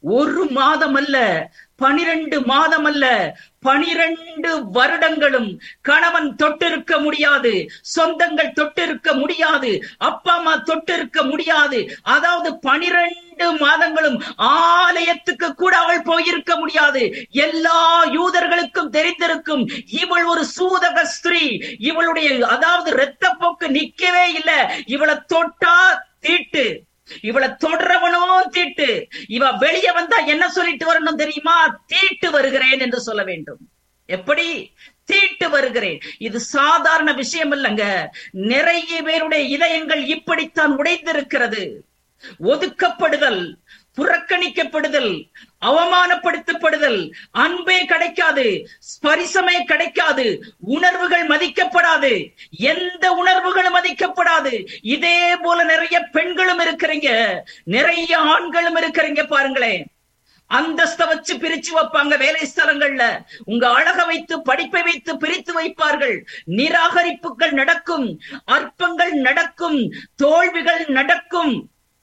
ஒரு மாதம் அல்ல பனிரெண்டு மாதம் அல்ல பனிரெண்டு வருடங்களும் கணவன் தொட்டிருக்க முடியாது சொந்தங்கள் தொட்டிருக்க முடியாது அப்பா அம்மா தொட்டிருக்க முடியாது அதாவது பனிரெண்டு மாதங்களும் ஆலயத்துக்கு கூட அவள் போயிருக்க முடியாது எல்லா யூதர்களுக்கும் தெரிந்திருக்கும் இவள் ஒரு சூதக ஸ்திரீ இவளுடைய அதாவது இரத்தப்போக்கு நிக்கவே இல்லை இவளை தொட்டா தீட்டு இவளை தொடரவனும் தீட்டு இவ வெளியே வந்தா என்ன சொல்லிட்டு வரணும் தெரியுமா தீட்டு வருகிறேன் என்று சொல்ல வேண்டும் எப்படி தீட்டு வருகிறேன் இது சாதாரண விஷயம் இல்லைங்க நிறைய பேருடைய இதயங்கள் இப்படித்தான் உடைந்திருக்கிறது ஒதுக்கப்படுதல் புறக்கணிக்கப்படுதல் அவமானப்படுத்தப்படுதல் அன்பே கிடைக்காது ஸ்பரிசமே கிடைக்காது உணர்வுகள் மதிக்கப்படாது எந்த உணர்வுகளும் மதிக்கப்படாது இதே போல நிறைய பெண்களும் இருக்கிறீங்க நிறைய ஆண்களும் இருக்கிறீங்க பாருங்களேன் அந்தஸ்த வச்சு பிரிச்சு வைப்பாங்க வேலை ஸ்தலங்கள்ல உங்க அழக வைத்து படிப்பை வைத்து பிரித்து வைப்பார்கள் நிராகரிப்புகள் நடக்கும் அற்பங்கள் நடக்கும் தோல்விகள் நடக்கும்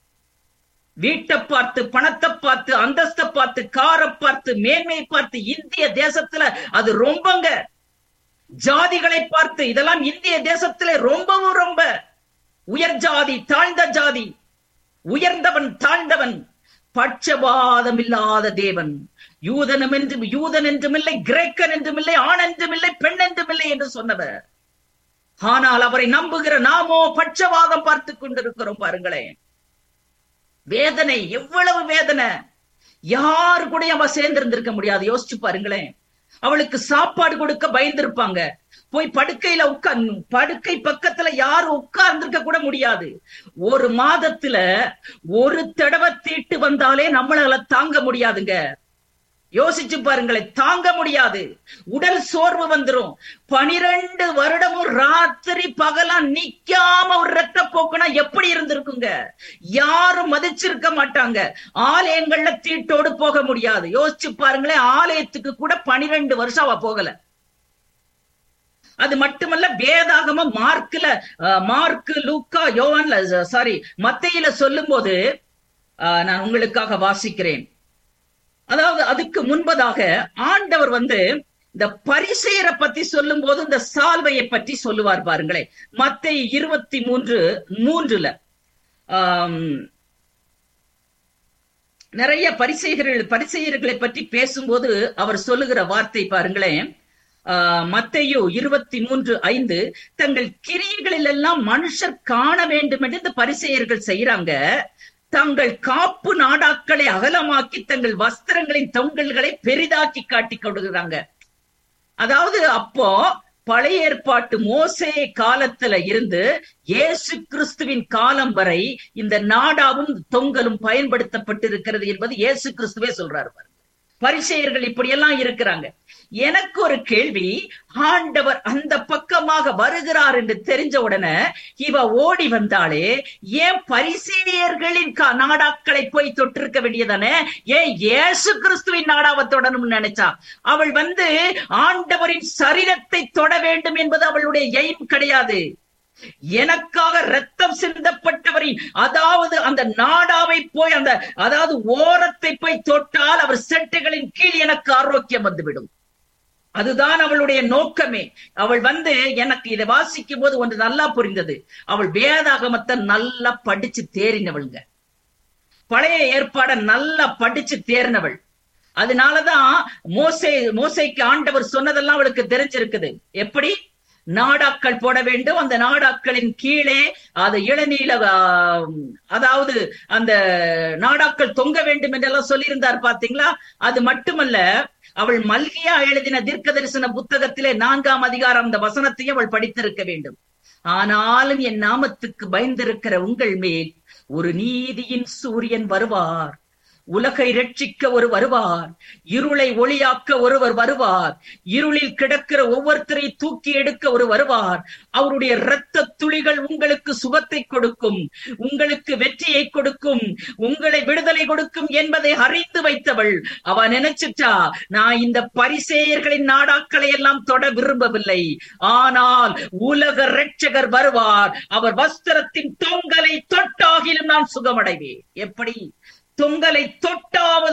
வீட்டை பார்த்து பணத்தை பார்த்து அந்தஸ்தை பார்த்து காரை பார்த்து மேன்மையை பார்த்து இந்திய தேசத்துல அது ரொம்பங்க ஜாதிகளை பார்த்து இதெல்லாம் இந்திய தேசத்துல ரொம்பவும் ரொம்ப உயர் ஜாதி தாழ்ந்த ஜாதி உயர்ந்தவன் தாழ்ந்தவன் பட்சபாதம் இல்லாத தேவன் யூதனும் என்றும் யூதன் என்றும் இல்லை கிரேக்கன் என்றும் இல்லை ஆண் என்றும் இல்லை பெண் என்றும் இல்லை என்று சொன்னவர் ஆனால் அவரை நம்புகிற நாமோ பட்சவாதம் பார்த்து கொண்டிருக்கிறோம் பாருங்களேன் வேதனை எவ்வளவு வேதனை யாரு கூட அவ சேர்ந்திருந்திருக்க முடியாது யோசிச்சு பாருங்களேன் அவளுக்கு சாப்பாடு கொடுக்க பயந்திருப்பாங்க போய் படுக்கையில உட்கார் படுக்கை பக்கத்துல யாரும் உட்கார்ந்திருக்க கூட முடியாது ஒரு மாதத்துல ஒரு தடவை தீட்டு வந்தாலே நம்மளால தாங்க முடியாதுங்க யோசிச்சு பாருங்களேன் தாங்க முடியாது உடல் சோர்வு வந்துரும் பனிரெண்டு வருடமும் ராத்திரி பகலா நிக்காம ஒரு ரத்த போக்குனா எப்படி இருந்திருக்குங்க யாரும் மதிச்சிருக்க மாட்டாங்க ஆலயங்கள்ல தீட்டோடு போக முடியாது யோசிச்சு பாருங்களேன் ஆலயத்துக்கு கூட பனிரெண்டு வருஷம் அவ போகல அது மட்டுமல்ல வேதாகம மார்க்ல மார்க் லூக்கா யோவான்ல சாரி மத்தையில சொல்லும் போது நான் உங்களுக்காக வாசிக்கிறேன் அதாவது அதுக்கு முன்பதாக ஆண்டவர் வந்து இந்த பரிசெயரை பத்தி சொல்லும் போது இந்த சால்வையை பற்றி சொல்லுவார் பாருங்களேன் மத்தை இருபத்தி மூன்று மூன்றுல ஆஹ் நிறைய பரிசெயர்கள் பரிசெயர்களை பற்றி பேசும்போது அவர் சொல்லுகிற வார்த்தை பாருங்களேன் மத்தையோ இருபத்தி மூன்று ஐந்து தங்கள் கிரியைகளில் எல்லாம் மனுஷர் காண வேண்டும் என்று இந்த பரிசெயர்கள் செய்யறாங்க தங்கள் காப்பு நாடாக்களை அகலமாக்கி தங்கள் வஸ்திரங்களின் தொங்கல்களை பெரிதாக்கி காட்டி கொடுக்குறாங்க அதாவது அப்போ பழைய ஏற்பாட்டு மோசே காலத்துல இருந்து இயேசு கிறிஸ்துவின் காலம் வரை இந்த நாடாவும் தொங்கலும் பயன்படுத்தப்பட்டிருக்கிறது என்பது இயேசு கிறிஸ்துவே சொல்றாரு பரிசெயர்கள் இப்படியெல்லாம் இருக்கிறாங்க எனக்கு ஒரு கேள்வி ஆண்டவர் அந்த பக்கமாக வருகிறார் என்று தெரிஞ்ச உடனே இவ ஓடி வந்தாலே ஏன் பரிசேயர்களின் நாடாக்களை போய் தொட்டிருக்க வேண்டியதானே ஏன் இயேசு கிறிஸ்துவின் நாடாவை தொடணும்னு நினைச்சா அவள் வந்து ஆண்டவரின் சரீரத்தை தொட வேண்டும் என்பது அவளுடைய எய்ம் கிடையாது எனக்காக ரத்தம் சிந்தப்பட்டவரின் அதாவது அந்த நாடாவை போய் அந்த அதாவது ஓரத்தை போய் தொட்டால் அவர் செட்டுகளின் கீழ் எனக்கு ஆரோக்கியம் வந்துவிடும் அதுதான் அவளுடைய நோக்கமே அவள் வந்து எனக்கு இதை வாசிக்கும் போது ஒன்று நல்லா புரிந்தது அவள் வேதாகமத்தை நல்லா படிச்சு தேறினவளுங்க பழைய ஏற்பாட நல்லா படிச்சு தேர்னவள் அதனாலதான் மோசை மோசைக்கு ஆண்டவர் சொன்னதெல்லாம் அவளுக்கு தெரிஞ்சிருக்குது எப்படி நாடாக்கள் போட வேண்டும் அந்த நாடாக்களின் கீழே அது இளநீல அதாவது அந்த நாடாக்கள் தொங்க வேண்டும் என்றெல்லாம் சொல்லியிருந்தார் பாத்தீங்களா அது மட்டுமல்ல அவள் மல்கியா எழுதின தீர்க்க தரிசன புத்தகத்திலே நான்காம் அதிகாரம் அந்த வசனத்தையும் அவள் படித்திருக்க வேண்டும் ஆனாலும் என் நாமத்துக்கு பயந்திருக்கிற உங்கள் மேல் ஒரு நீதியின் சூரியன் வருவார் உலகை ரட்சிக்க ஒரு வருவார் இருளை ஒளியாக்க ஒருவர் வருவார் இருளில் கிடக்கிற ஒவ்வொருத்தரை தூக்கி எடுக்க ஒரு வருவார் அவருடைய இரத்த துளிகள் உங்களுக்கு சுகத்தை கொடுக்கும் உங்களுக்கு வெற்றியை கொடுக்கும் உங்களை விடுதலை கொடுக்கும் என்பதை அறிந்து வைத்தவள் அவ நினைச்சிட்டா நான் இந்த பரிசேயர்களின் நாடாக்களை எல்லாம் தொட விரும்பவில்லை ஆனால் உலக ரட்சகர் வருவார் அவர் வஸ்திரத்தின் தொங்கலை தொட்டாகிலும் நான் சுகமடைவேன் எப்படி தொங்கலை தொட்டாவது